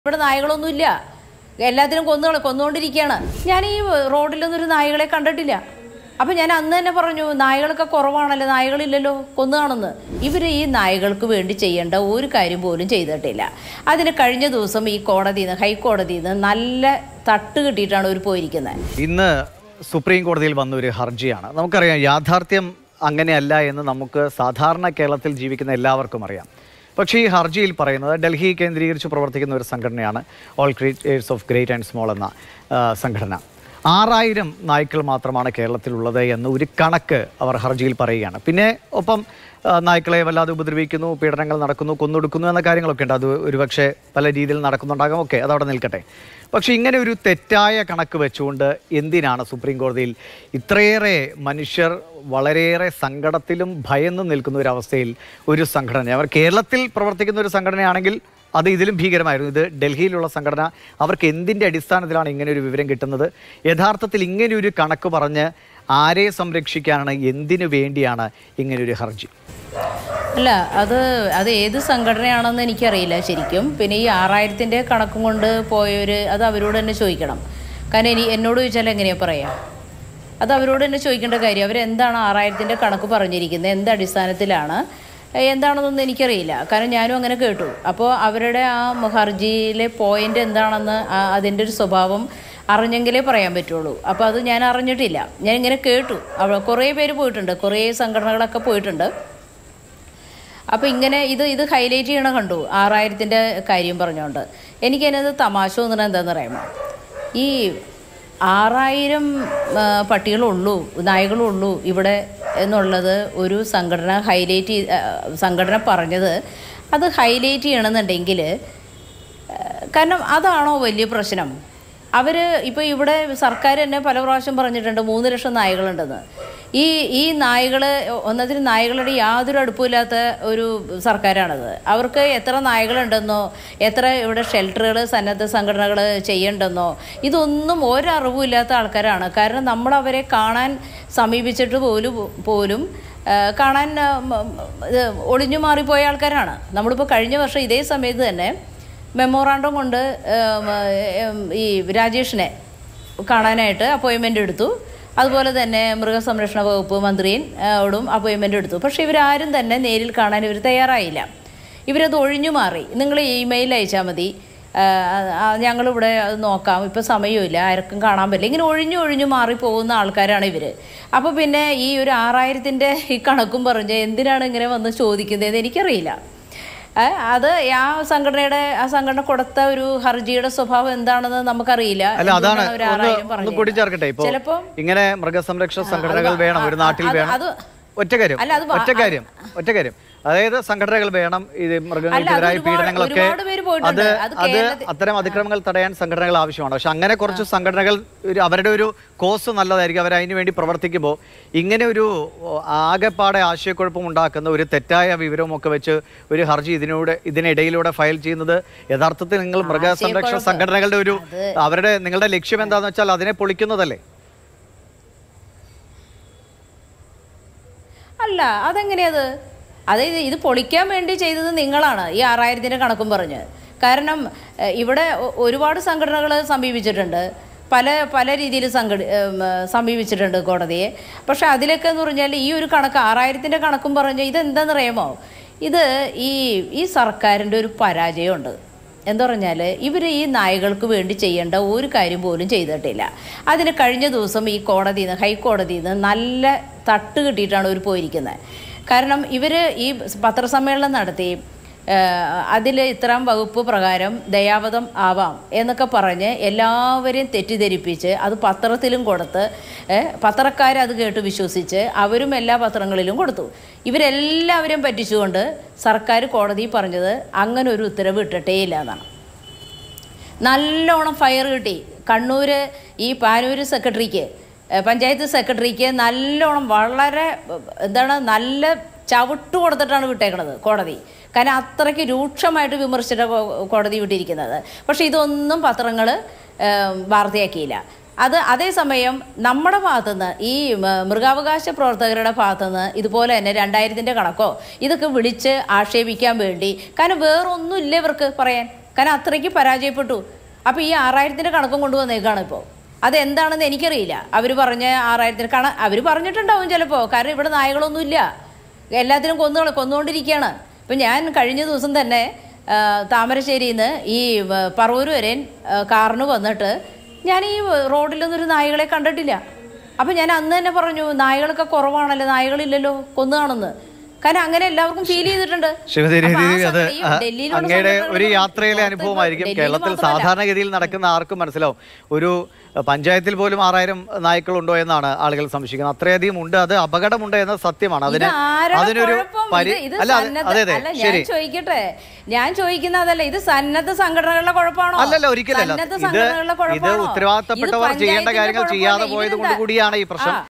ഇവിടെ നായകളൊന്നുമില്ല എല്ലാത്തിനും കൊന്നു കൊന്നുകൊണ്ടിരിക്കുകയാണ് ഞാൻ ഈ റോഡിലൊന്നും ഒരു നായകളെ കണ്ടിട്ടില്ല അപ്പം ഞാൻ അന്ന് തന്നെ പറഞ്ഞു നായകളൊക്കെ കുറവാണല്ലോ നായകളില്ലല്ലോ കൊന്നു കാണുന്നു ഇവർ ഈ നായകൾക്ക് വേണ്ടി ചെയ്യേണ്ട ഒരു കാര്യം പോലും ചെയ്തിട്ടില്ല അതിന് കഴിഞ്ഞ ദിവസം ഈ കോടതിയിൽ നിന്ന് ഹൈക്കോടതിയിൽ നിന്ന് നല്ല തട്ട് കിട്ടിയിട്ടാണ് ഇവർ പോയിരിക്കുന്നത് ഇന്ന് സുപ്രീം കോടതിയിൽ വന്ന ഒരു ഹർജിയാണ് നമുക്കറിയാം യാഥാർത്ഥ്യം അങ്ങനെയല്ല എന്ന് നമുക്ക് സാധാരണ കേരളത്തിൽ ജീവിക്കുന്ന എല്ലാവർക്കും അറിയാം പക്ഷേ ഈ ഹർജിയിൽ പറയുന്നത് ഡൽഹി കേന്ദ്രീകരിച്ച് പ്രവർത്തിക്കുന്ന ഒരു സംഘടനയാണ് all creators of great and small എന്ന ആ, സംഘടന ആറായിരം നായ്ക്കൾ മാത്രമാണ് കേരളത്തിലുള്ളത് എന്ന് ഒരു കണക്ക് അവർ ഹർജിയിൽ പറയുകയാണ് പിന്നെ ഒപ്പം ആ, നായ്ക്കളെ വല്ലാതെ ഉപദ്രവിക്കുന്നു പീഡനങ്ങൾ നടക്കുന്നു കൊന്നൊടുക്കുന്നു എന്ന കാര്യങ്ങളൊക്കെ ഉണ്ട് അത് ഒരുപക്ഷെ പല രീതിയിൽ നടക്കുന്നുണ്ടാകാം ഓക്കെ അതവിടെ നിൽക്കട്ടെ പക്ഷേ ഇങ്ങനെ ഒരു തെറ്റായ കണക്ക് വെച്ചുകൊണ്ട് എന്തിനാണ് സുപ്രീം കോടതിയിൽ ഇത്രയേറെ മനുഷ്യർ വളരെയേറെ സങ്കടത്തിലും ഭയന്നും നിൽക്കുന്ന ഒരു അവസ്ഥയിൽ ഒരു സംഘടന അവർ കേരളത്തിൽ പ്രവർത്തിക്കുന്ന ഒരു സംഘടനയാണെങ്കിൽ അത് ഇതിലും ഭീകരമായിരുന്നു ഇത് ഡൽഹിയിലുള്ള സംഘടന അവർക്ക് എന്തിൻ്റെ അടിസ്ഥാനത്തിലാണ് ഇങ്ങനെ ഒരു വിവരം കിട്ടുന്നത് യഥാർത്ഥത്തിൽ ഇങ്ങനെ ഒരു കണക്ക് പറഞ്ഞ് ആരെ സംരക്ഷിക്കാനാണ് എന്തിനു വേണ്ടിയാണ് ഇങ്ങനെ ഒരു ഹർജി അല്ല അത് അത് ഏത് സംഘടനയാണെന്ന് എനിക്കറിയില്ല ശരിക്കും പിന്നെ ഈ ആറായിരത്തിൻ്റെ കണക്കും കൊണ്ട് പോയവർ അത് അവരോട് തന്നെ ചോദിക്കണം കാരണം ഇനി എന്നോട് ചോദിച്ചാൽ എങ്ങനെയാണ് പറയാം അത് അവരോട് തന്നെ ചോദിക്കേണ്ട കാര്യം അവരെന്താണ് ആറായിരത്തിൻ്റെ കണക്ക് പറഞ്ഞിരിക്കുന്നത് എന്ത് അടിസ്ഥാനത്തിലാണ് ഏഹ് എന്താണെന്നൊന്നും എനിക്കറിയില്ല കാരണം ഞാനും അങ്ങനെ കേട്ടു അപ്പോൾ അവരുടെ ആ ഹർജിയിലെ പോയിന്റ് എന്താണെന്ന് ആ- അതിൻ്റെ ഒരു സ്വഭാവം അറിഞ്ഞെങ്കിലേ പറയാൻ പറ്റുള്ളൂ അപ്പോൾ അത് ഞാൻ അറിഞ്ഞിട്ടില്ല ഞാൻ ഇങ്ങനെ കേട്ടു അവ കുറേ പേര് പോയിട്ടുണ്ട് കുറേ സംഘടനകളൊക്കെ പോയിട്ടുണ്ട് അപ്പോൾ ഇങ്ങനെ ഇത് ഇത് ഹൈലൈറ്റ് ചെയ്യണ കണ്ടു ആറായിരത്തിൻ്റെ കാര്യം പറഞ്ഞുകൊണ്ട് എനിക്കതിനകത്ത് തമാശ തോന്നുന്നത് എന്താണെന്ന് അറിയാമോ ഈ ആറായിരം ആ, പട്ടികളുള്ളൂ നായകളുള്ളൂ ഇവിടെ എന്നുള്ളത് ഒരു സംഘടന ഹൈലൈറ്റ് ചെയ്ത് ആ, സംഘടന പറഞ്ഞത് അത് ഹൈലൈറ്റ് ചെയ്യണമെന്നുണ്ടെങ്കിൽ കാരണം അതാണോ വലിയ പ്രശ്നം അവർ ഇപ്പോൾ ഇവിടെ സർക്കാർ തന്നെ പല പ്രാവശ്യം പറഞ്ഞിട്ടുണ്ട് മൂന്ന് ലക്ഷം നായകളുണ്ടെന്ന് ഈ ഈ നായകൾ ഒന്നതിന് നായകളുടെ യാതൊരു അടുപ്പമില്ലാത്ത ഒരു സർക്കാരാണത് അവർക്ക് എത്ര നായകളുണ്ടെന്നോ എത്ര ഇവിടെ ഷെൽട്ടറുകൾ സന്നദ്ധ സംഘടനകൾ ചെയ്യണ്ടെന്നോ ഇതൊന്നും ഒരറിവുമില്ലാത്ത ആൾക്കാരാണ് കാരണം നമ്മൾ അവരെ കാണാൻ സമീപിച്ചിട്ട് പോലും പോലും ആ, കാണാൻ ആ, മ- മ- ഇത് ഒളിഞ്ഞു മാറിപ്പോയ ആൾക്കാരാണ് നമ്മളിപ്പോൾ കഴിഞ്ഞ വർഷം ഇതേ സമയത്ത് തന്നെ മെമ്മോറാണ്ടം കൊണ്ട് ഏം, ഏം, ഈ രാജേഷിനെ കാണാനായിട്ട് അപ്പോയിൻമെൻ്റ് എടുത്തു അതുപോലെ തന്നെ മൃഗസംരക്ഷണ വകുപ്പ് മന്ത്രിയോടും അപ്പോയിൻമെൻ്റ് എടുത്തു പക്ഷേ ഇവരാരും തന്നെ നേരിൽ കാണാൻ ഇവർ തയ്യാറായില്ല ഇവരത് ഒഴിഞ്ഞു മാറി നിങ്ങൾ ഇമെയിൽ അയച്ചാൽ മതി ആ, ആ, ഞങ്ങളിവിടെ അത് നോക്കാം ഇപ്പം സമയമില്ല ആർക്കും കാണാൻ പറ്റില്ല ഇങ്ങനെ ഒഴിഞ്ഞു ഒഴിഞ്ഞു മാറി പോകുന്ന ആൾക്കാരാണ് ഇവർ അപ്പോൾ പിന്നെ ഈ ഒരു ആറായിരത്തിൻ്റെ ഈ കണക്കും പറഞ്ഞ് എന്തിനാണ് ഇങ്ങനെ വന്ന് ചോദിക്കുന്നത് എനിക്കറിയില്ല ഏ, അത് ആ സംഘടനയുടെ ആ സംഘടന കൊടുത്ത ഒരു ഹർജിയുടെ സ്വഭാവം എന്താണെന്ന് നമുക്കറിയില്ല അല്ല അതാണ് എന്തുകൊണ്ടാണ് അവര് ഒന്ന് ആറായിരം ഒന്ന് പറഞ്ഞത്? കൂട്ടിച്ചേർക്കട്ടെ ഇപ്പൊ ചിലപ്പോ ഇങ്ങനെ മൃഗസംരക്ഷണ സംഘടനകൾ അത് വേണം ഒരു അത് നാട്ടിൽ അത് വേണം അത് ഒറ്റ കാര്യം അല്ല, അത് വാ- ഒറ്റ കാര്യം ഒറ്റ കാര്യം അതായത് സംഘടനകൾ വേണം ഇത് മൃഗങ്ങൾക്കെതിരായ ഒരുപാട്- പീഡനങ്ങളൊക്കെ ഒരുപാട് പേര് പോയിട്ടുണ്ട്. അത് അത് അത് കേരളത്തിൽ- അത്തരം അതിക്രമങ്ങൾ തടയാൻ സംഘടനകൾ ആവശ്യമാണ് പക്ഷെ അങ്ങനെ കുറച്ച് സംഘടനകൾ ഒരു അവരുടെ ഒരു കോസ് നല്ലതായിരിക്കും അവർ അതിനു വേണ്ടി പ്രവർത്തിക്കുമ്പോൾ ഇങ്ങനെ ഒരു ഓ, ആകെപ്പാടെ ആശയക്കുഴപ്പം ഉണ്ടാക്കുന്ന ഒരു തെറ്റായ വിവരമൊക്കെ വെച്ച് ഒരു ഹർജി ഇതിനൂടെ ഇതിനിടയിലൂടെ ഫയൽ ചെയ്യുന്നത് യഥാർത്ഥത്തിൽ നിങ്ങൾ മൃഗസംരക്ഷണ ആശയക്കുഴപ്പം. സംഘടനകളുടെ ഒരു അവരുടെ നിങ്ങളുടെ ലക്ഷ്യം എന്താണെന്ന് വെച്ചാൽ അതിനെ പൊളിക്കുന്നതല്ലേ അല്ല അതെങ്ങനെയത് അതായത് ഇത് പൊളിക്കാൻ വേണ്ടി ചെയ്തത് നിങ്ങളാണ് ഈ ആറായിരത്തിൻ്റെ കണക്കും പറഞ്ഞ് കാരണം എഹ്, ഇവിടെ ഒ- ഒരുപാട് സംഘടനകൾ സമീപിച്ചിട്ടുണ്ട് പല പല രീതിയിൽ സംഘടി ഉം, ഏഹ്, സമീപിച്ചിട്ടുണ്ട് കോടതിയെ പക്ഷെ അതിലൊക്കെ എന്ന് പറഞ്ഞാൽ ഈ ഒരു കണക്ക് ആറായിരത്തിൻ്റെ കണക്കും പറഞ്ഞ് ഇതെന്താണെന്നറിയാമോ ഇത് ഈ ഈ സർക്കാരിൻ്റെ ഒരു പരാജയമുണ്ട് എന്താ പറഞ്ഞാൽ ഇവർ ഈ നായകൾക്ക് വേണ്ടി ചെയ്യേണ്ട ഒരു കാര്യം പോലും ചെയ്തിട്ടില്ല അതിന് കഴിഞ്ഞ ദിവസം ഈ കോടതിയിൽ നിന്ന് ഹൈക്കോടതിയിൽ നിന്ന് നല്ല തട്ട് കിട്ടിയിട്ടാണ് ഇവർ പോയിരിക്കുന്നത് കാരണം ഇവർ ഈ പത്രസമ്മേളനം നടത്തി അതിൽ ഇത്രാം വകുപ്പ് പ്രകാരം ദയാവധം ആവാം എന്നൊക്കെ പറഞ്ഞ് എല്ലാവരെയും തെറ്റിദ്ധരിപ്പിച്ച് അത് പത്രത്തിലും കൊടുത്ത് പത്രക്കാർ അത് കേട്ട് വിശ്വസിച്ച് അവരും എല്ലാ പത്രങ്ങളിലും കൊടുത്തു ഇവരെല്ലാവരെയും പറ്റിച്ചുകൊണ്ട് സർക്കാർ കോടതി പറഞ്ഞത് അങ്ങനെ ഒരു ഉത്തരവ് ഇട്ടിട്ടേ ഇല്ല എന്നാണ് നല്ലോണം ഫയർ കിട്ടി കണ്ണൂർ ഈ പാനൂർ സെക്രട്ടറിക്ക് ഏഹ് പഞ്ചായത്ത് സെക്രട്ടറിക്ക് നല്ലോണം വളരെ ഏഹ് എന്താണ് നല്ല ചവിട്ട് കൊടുത്തിട്ടാണ് വിട്ടേക്കണത് കോടതി കാരണം അത്രയ്ക്ക് രൂക്ഷമായിട്ട് വിമർശിച്ചിട്ട് കോ- കോടതി വിട്ടിരിക്കുന്നത് പക്ഷേ ഇതൊന്നും പത്രങ്ങൾ വാർത്തയാക്കിയില്ല അത് അതേസമയം നമ്മുടെ ഭാഗത്തുനിന്ന് ഈ മ- മൃഗാവകാശ പ്രവർത്തകരുടെ ഭാഗത്തുനിന്ന് ഇതുപോലെ തന്നെ രണ്ടായിരത്തിൻ്റെ കണക്കോ ഇതൊക്കെ വിളിച്ച് ആക്ഷേപിക്കാൻ വേണ്ടി കാരണം വേറൊന്നുമില്ല ഇവർക്ക് പറയാൻ കാരണം അത്രയ്ക്ക് പരാജയപ്പെട്ടു അപ്പോൾ ഈ ആറായിരത്തിൻ്റെ കണക്കും കൊണ്ടുവന്നേക്കാണ് ഇപ്പോൾ അതെന്താണെന്ന് എനിക്കറിയില്ല അവർ പറഞ്ഞ ആറായിരത്തിന് കണ അവർ പറഞ്ഞിട്ടുണ്ടാവും ചിലപ്പോൾ കാരണം ഇവിടെ നായകളൊന്നുമില്ല എല്ലാത്തിനും കൊന്നു കൊന്നുകൊണ്ടിരിക്കുകയാണ് ഇപ്പം ഞാൻ കഴിഞ്ഞ ദിവസം തന്നെ ആ, താമരശ്ശേരിയിൽ നിന്ന് ഈ വ- പറവൂർ വരെ ആ, കാറിന് വന്നിട്ട് ഞാൻ ഈ റോഡിലൊന്നും ഒരു നായകളെ കണ്ടിട്ടില്ല അപ്പം ഞാൻ അന്ന് തന്നെ പറഞ്ഞു നായകളൊക്കെ കുറവാണല്ലോ നായകളില്ലല്ലോ കൊന്നു കാണുന്നു കാരണം അങ്ങനെ എല്ലാവർക്കും ഫീൽ ചെയ്തിട്ടുണ്ട് ശ്രീമതി അപ്പൊ ആ രതി അത് സംഘടന- ഈ ആ, ഡൽഹിയിലുള്ള അങ്ങയുടെ ഒരു സംഘടനകൾ യാത്രയിലെ പുറത്ത് അനുഭവമായിരിക്കും ഡൽഹിയിൽ കേരളത്തിൽ മാത്രമല്ല. സാധാരണഗതിയിൽ നടക്കുന്ന ആർക്കും മനസ്സിലാവും ഒരു അഹ്, പഞ്ചായത്തിൽ പോലും ആറായിരം നായ്ക്കളുണ്ടോ എന്നാണ് ആളുകൾ സംശയിക്കുന്നത് അത്രയധികം ഉണ്ട് അത് അപകടമുണ്ട് എന്ന സത്യമാണ് അതിന് ഇത് ആരുടെ അതിനൊരു കുഴപ്പം? പരി ഇത് ഇത് അല്ല അത്- സന്നദ്ധ- അതെ അതെ അല്ല, ഞാൻ ശരി ചോദിക്കട്ടെ ഞാൻ ചോദിക്കുന്ന അതല്ല ഇത് സന്നദ്ധ സംഘടനകളുടെ കുഴപ്പമാണോ അല്ലല്ല ഒരിക്കലല്ല സന്നദ്ധ ഇത് സംഘടനകളുടെ ഇത് കുഴപ്പമാണോ? ഉത്തരവാദിത്തപ്പെട്ടവർ ഇത് ചെയ്യേണ്ട പഞ്ചായത്തിന്റെ കാര്യങ്ങൾ കുഴപ്പമല്ല. ചെയ്യാതെ പോയത് കൊണ്ട് ഇതിനെന്താ? കൂടിയാണ് ഈ പ്രശ്നം ആ.